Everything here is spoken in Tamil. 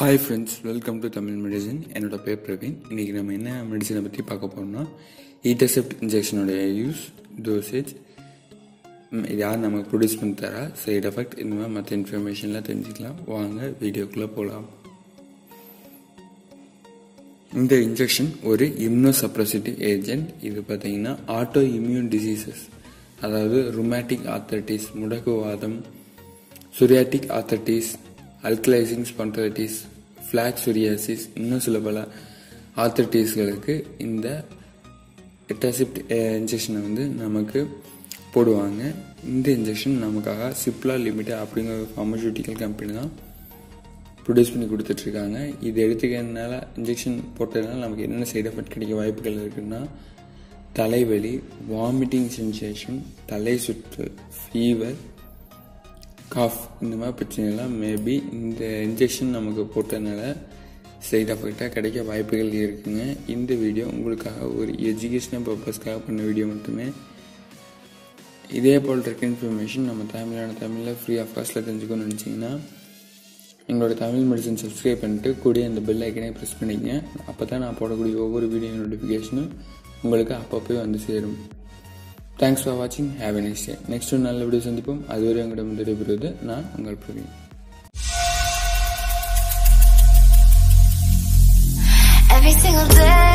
hi friends welcome to Tamil medicine என்னோட பேர் பிரவீன் இன்றைக்கி நம்ம என்ன மெடிசனை பற்றி பார்க்க போகிறோம்னா ஈட்டசெப்ட் இன்ஜெக்ஷனோட யூஸ் டோசேஜ் இது யார் நமக்கு ப்ரொடியூஸ் பண்ணி தரா சைடு எஃபெக்ட் இந்த மாதிரி மற்ற இன்ஃபர்மேஷன்லாம் தெரிஞ்சுக்கலாம் வாங்க வீடியோக்குள்ளே போகலாம் இந்த இன்ஜெக்ஷன் ஒரு இம்னோசப்ரசிட்டிவ் ஏஜென்ட் இது பார்த்தீங்கன்னா ஆட்டோ இம்யூன் டிசீசஸ் அதாவது ருமேட்டிக் ஆத்தர்டிஸ் முடக்குவாதம் psoriatic arthritis ankylosing spondylitis plaque psoriasis இன்னும் சில பல ஆத்தர்டிஸ்களுக்கு இந்த எட்டாசிப்ட் இன்ஜெக்ஷனை வந்து நமக்கு போடுவாங்க இந்த இன்ஜெக்ஷன் நமக்காக சிப்லா லிமிடெட் அப்படிங்கிற ஒரு ஃபார்மசூட்டிக்கல் கம்பெனி தான் ப்ரொடியூஸ் பண்ணி கொடுத்துட்ருக்காங்க இது எடுத்துக்கிறதுனால இன்ஜெக்ஷன் போட்டதுனால நமக்கு என்னென்ன சைடு எஃபெக்ட் கிடைக்க வாய்ப்புகள் இருக்குன்னா தலைவலி வாமிட்டிங் சென்சேஷன் தலை சுற்று ஃபீவர் காஃப் இந்த மாதிரி பிரச்சனைலாம் மேபி இந்த இன்ஜெக்ஷன் நமக்கு போட்டதுனால சைட் எஃபெக்டாக கிடைக்க வாய்ப்புகள் இருக்குங்க இந்த வீடியோ உங்களுக்காக ஒரு எஜுகேஷனல் பர்பஸ்க்காக பண்ண வீடியோ மட்டுமே இதே போல் இருக்க இன்ஃபர்மேஷன் நம்ம தமிழான தமிழில் ஃப்ரீ ஆஃப் காஸ்ட்டில் தெரிஞ்சுக்கணும்னு நினச்சிங்கன்னா எங்களோட தமிழ் மெடிசன் சப்ஸ்கிரைப் பண்ணிட்டு கூடிய அந்த பெல் ஐக்கனே ப்ரெஸ் பண்ணிக்கங்க அப்போ தான் நான் போடக்கூடிய ஒவ்வொரு வீடியோ நோட்டிஃபிகேஷனும் உங்களுக்கு அப்பப்போ வந்து சேரும் தேங்க்ஸ் ஃபார் வாட்சிங் have a next day next ஒரு நல்ல வீடியோ சந்திப்போம் அதுவரை உங்களிடம் விடைபெறுவது நான் உங்கள் பிரவீன் Every single day